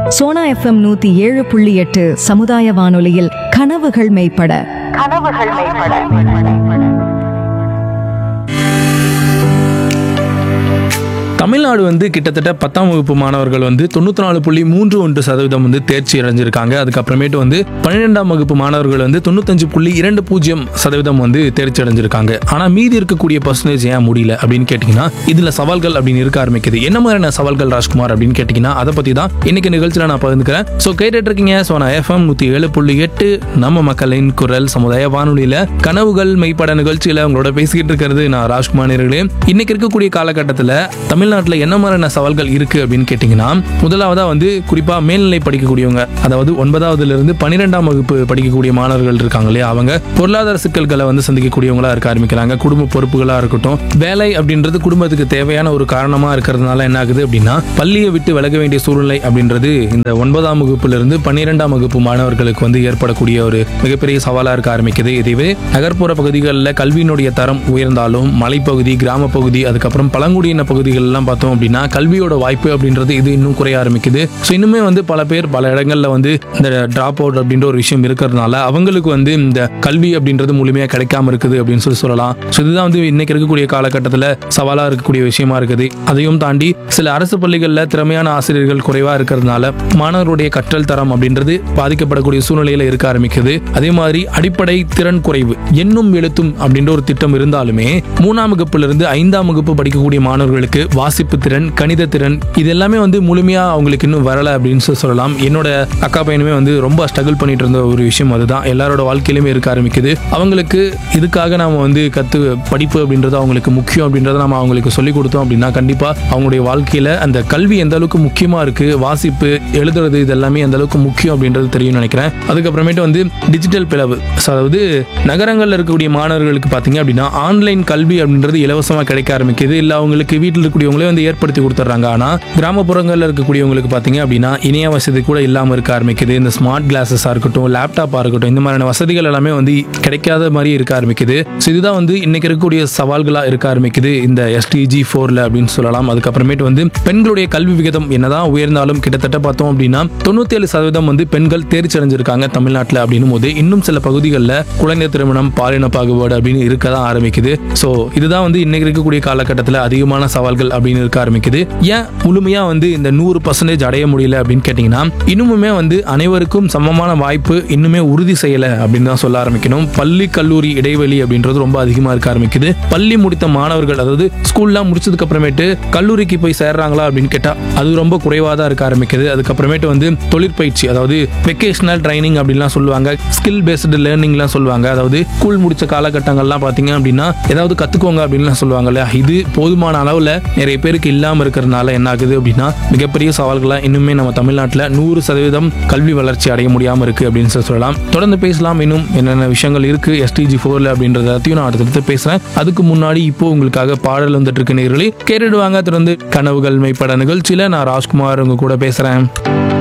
Sona FM நூத்தி ஏழு புள்ளி எட்டு சமுதாய வானொலியில் கனவுகள் மெய்ப்பட கனவுகள் மேம்பட தமிழ்நாடு வந்து கிட்டத்தட்ட பத்தாம் வகுப்பு மாணவர்கள் வந்து தொண்ணூற்றி நாலு புள்ளி மூன்று ஒன்று சதவீதம் வந்து தேர்ச்சி அடைஞ்சிருக்காங்க அதுக்கப்புறமேட்டு வந்து பன்னிரெண்டாம் வகுப்பு மாணவர்கள் வந்து தொண்ணூத்தஞ்சு புள்ளி இரண்டு பூஜ்ஜியம் சதவீதம் வந்து தேர்ச்சி அடைஞ்சிருக்காங்க ஆனால் மீதி இருக்கக்கூடிய பர்சன்டேஜ் ஏன் முடியல அப்படின்னு கேட்டிங்கன்னா இதில் சவால்கள் அப்படின்னு இருக்க ஆரம்பிக்குது என்ன மாதிரியான சவால்கள் ராஜ்குமார் அப்படின்னு கேட்டிங்கன்னா அதை பற்றி தான் இன்னைக்கு நிகழ்ச்சியில் நான் பகிர்ந்துக்கிறேன் ஸோ கேட்டுட்டு இருக்கீங்க ஸோ நான் எஃப்எம் நூற்றி ஏழு புள்ளி எட்டு நம்ம மக்களின் குரல் சமுதாய வானொலியில் கனவுகள் மெய்ப்பட நிகழ்ச்சியில் உங்களோட பேசிக்கிட்டு இருக்கிறது நான் ராஜ்குமார் நேயர்களே இன்னைக்கு இருக்கக்கூடிய காலகட்டத்தில் தமிழ்நாட்டில் என்ன மாதிரியான சவால்கள் இருக்கு அப்படின்னு கேட்டிங்கன்னா முதலாவதா வந்து குறிப்பாக மேல்நிலை படிக்கக்கூடியவங்க அதாவது ஒன்பதாவதுல இருந்து பன்னிரெண்டாம் வகுப்பு படிக்கக்கூடிய மாணவர்கள் இருக்காங்க இல்லையா அவங்க பொருளாதார சிக்கல்களை வந்து சந்திக்கக்கூடியவங்களா இருக்க ஆரம்பிக்கிறாங்க குடும்ப பொறுப்புகளா இருக்கட்டும் வேலை அப்படின்றது குடும்பத்துக்கு தேவையான ஒரு காரணமா இருக்கிறதுனால என்ன ஆகுது அப்படின்னா பள்ளியை விட்டு விலக வேண்டிய சூழ்நிலை அப்படின்றது இந்த ஒன்பதாம் வகுப்புல இருந்து பன்னிரெண்டாம் வகுப்பு மாணவர்களுக்கு வந்து ஏற்படக்கூடிய ஒரு மிகப்பெரிய சவாலா இருக்க ஆரம்பிக்குது இதுவே நகர்ப்புற பகுதிகளில் கல்வியினுடைய தரம் உயர்ந்தாலும் மலைப்பகுதி கிராம பகுதி அதுக்கப்புறம் பழங்குடியின பகுதிகள் எல்லாம் பார்த்தோம் அப்படின்னா கல்வியோட வாய்ப்பு அப்படின்றது இது இன்னும் குறைய ஆரம்பிக்குது ஸோ இன்னுமே வந்து பல பேர் பல இடங்கள்ல வந்து இந்த டிராப் அவுட் அப்படின்ற ஒரு விஷயம் இருக்கிறதுனால அவங்களுக்கு வந்து இந்த கல்வி அப்படின்றது முழுமையாக கிடைக்காம இருக்குது அப்படின்னு சொல்லி சொல்லலாம் ஸோ இதுதான் வந்து இன்னைக்கு இருக்கக்கூடிய காலகட்டத்தில் சவாலாக இருக்கக்கூடிய விஷயமா இருக்குது அதையும் தாண்டி சில அரசு பள்ளிகளில் திறமையான ஆசிரியர்கள் குறைவாக இருக்கிறதுனால மாணவர்களுடைய கற்றல் தரம் அப்படின்றது பாதிக்கப்படக்கூடிய சூழ்நிலையில இருக்க ஆரம்பிக்குது அதே மாதிரி அடிப்படை திறன் குறைவு எண்ணும் எழுத்தும் அப்படின்ற ஒரு திட்டம் இருந்தாலுமே மூணாம் வகுப்புல இருந்து ஐந்தாம் வகுப்பு படிக்கக்கூடிய மாணவர்களுக்கு வாசிப்பு திறன் கணித திறன் இது எல்லாமே வந்து முழுமையா அவங்களுக்கு இன்னும் வரல அப்படின்னு சொல்லி சொல்லலாம் என்னோட அக்கா பையனுமே வந்து ரொம்ப ஸ்ட்ரகிள் பண்ணிட்டு இருந்த ஒரு விஷயம் அதுதான் எல்லாரோட வாழ்க்கையிலுமே இருக்க ஆரம்பிக்குது அவங்களுக்கு இதுக்காக நாம வந்து கத்து படிப்பு அப்படின்றது அவங்களுக்கு முக்கியம் அப்படின்றத நம்ம அவங்களுக்கு சொல்லி கொடுத்தோம் அப்படின்னா கண்டிப்பா அவங்களுடைய வாழ்க்கையில அந்த கல்வி எந்த அளவுக்கு முக்கியமா இருக்கு வாசிப்பு எழுதுறது இது எல்லாமே எந்த அளவுக்கு முக்கியம் அப்படின்றது தெரியும் நினைக்கிறேன் அதுக்கப்புறமேட்டு வந்து டிஜிட்டல் பிளவு So, அதாவது நகரங்கள்ல இருக்கக்கூடிய மாணவர்களுக்கு பாத்தீங்க அப்படின்னா ஆன்லைன் கல்வி அப்படின்றது இலவசமா கிடைக்க ஆரம்பிக்குது இல்ல அவங்களுக்கு வீட்டில் இருக்கக்கூடியவங்களே வந்து ஏற்படுத்தி கொடுத்துட்றாங்க ஆனா கிராமப்புறங்கள்ல இருக்கக்கூடியவங்களுக்கு பாத்தீங்க அப்படின்னா இணைய வசதி கூட இல்லாம இருக்க ஆரம்பிக்குது இந்த ஸ்மார்ட் கிளாஸஸா இருக்கட்டும் லேப்டாப்பா இருக்கட்டும் இந்த மாதிரியான வசதிகள் எல்லாமே வந்து கிடைக்காத மாதிரி இருக்க ஆரம்பிக்குது ஸோ இதுதான் வந்து இன்னைக்கு இருக்கக்கூடிய சவால்களா இருக்க ஆரம்பிக்குது இந்த எஸ்டிஜி ஃபோர்ல அப்படின்னு சொல்லலாம் அதுக்கப்புறமேட்டு வந்து பெண்களுடைய கல்வி விகிதம் என்னதான் உயர்ந்தாலும் கிட்டத்தட்ட பார்த்தோம் அப்படின்னா தொண்ணூத்தி ஏழு சதவீதம் வந்து பெண்கள் தேர்ச்சி அடைஞ்சிருக்காங்க தமிழ்நாட்டில் அப்படின்னும் போது இன்னும் சில பகுதிகளில் குழந்தை திருமணம் பாலின பாகுபாடு அப்படின்னு இருக்க தான் ஆரம்பிக்குது ஸோ இதுதான் வந்து இன்னைக்கு இருக்கக்கூடிய காலகட்டத்தில் அதிகமான சவால்கள் அப்படின்னு இருக்க ஆரம்பிக்குது ஏன் முழுமையா வந்து இந்த நூறு பர்சன்டேஜ் அடைய முடியல அப்படின்னு கேட்டிங்கன்னா இன்னுமுமே வந்து அனைவருக்கும் சமமான வாய்ப்பு இன்னுமே உறுதி செய்யலை அப்படின்னு தான் சொல்ல ஆரம்பிக்கணும் பள்ளி கல்லூரி இடைவெளி அப்படின்றது ரொம்ப அதிகமாக இருக்க ஆரம்பிக்குது பள்ளி முடித்த மாணவர்கள் அதாவது ஸ்கூல்லாம் முடிச்சதுக்கு அப்புறமேட்டு கல்லூரிக்கு போய் சேர்றாங்களா அப்படின்னு கேட்டால் அது ரொம்ப குறைவாக தான் இருக்க ஆரம்பிக்குது அதுக்கப்புறமேட்டு வந்து தொழிற்பயிற்சி அதாவது வெக்கேஷனல் ட்ரைனிங் அப்படின்லாம் சொல்லுவாங்க ஸ்கில் பேஸ்டு லேர்னிங்லாம் சொல்லுவாங்க அதாவது ஸ்கூல் முடிச்ச காலகட்டங்கள்லாம் பார்த்தீங்க அப்படின்னா ஏதாவது கற்றுக்கோங்க அப்படின்லாம் சொல்லுவாங்க இல்லையா இது போதுமான அளவில் நிறைய பேருக்கு இல்லாமல் இருக்கிறதுனால என்ன ஆகுது அப்படின்னா மிகப்பெரிய சவால்களாக இன்னுமே நம்ம தமிழ்நாட்டில் நூறு சதவீதம் கல்வி வளர்ச்சி அடைய முடியாமல் இருக்குது அப்படின்னு சொல்லி சொல்லலாம் தொடர்ந்து பேசலாம் இன்னும் என்னென்ன விஷயங்கள் இருக்குது எஸ்டிஜி ஃபோரில் அப்படின்றத எல்லாத்தையும் நான் அடுத்தடுத்து பேசுகிறேன் அதுக்கு முன்னாடி இப்போ உங்களுக்காக பாடல் வந்துட்டு இருக்கு நேர்களே கேட்டுடுவாங்க தொடர்ந்து கனவுகள் மெய்ப்பட நிகழ்ச்சியில் நான் ராஜ்குமார் உங்க கூட பேசுகிறேன்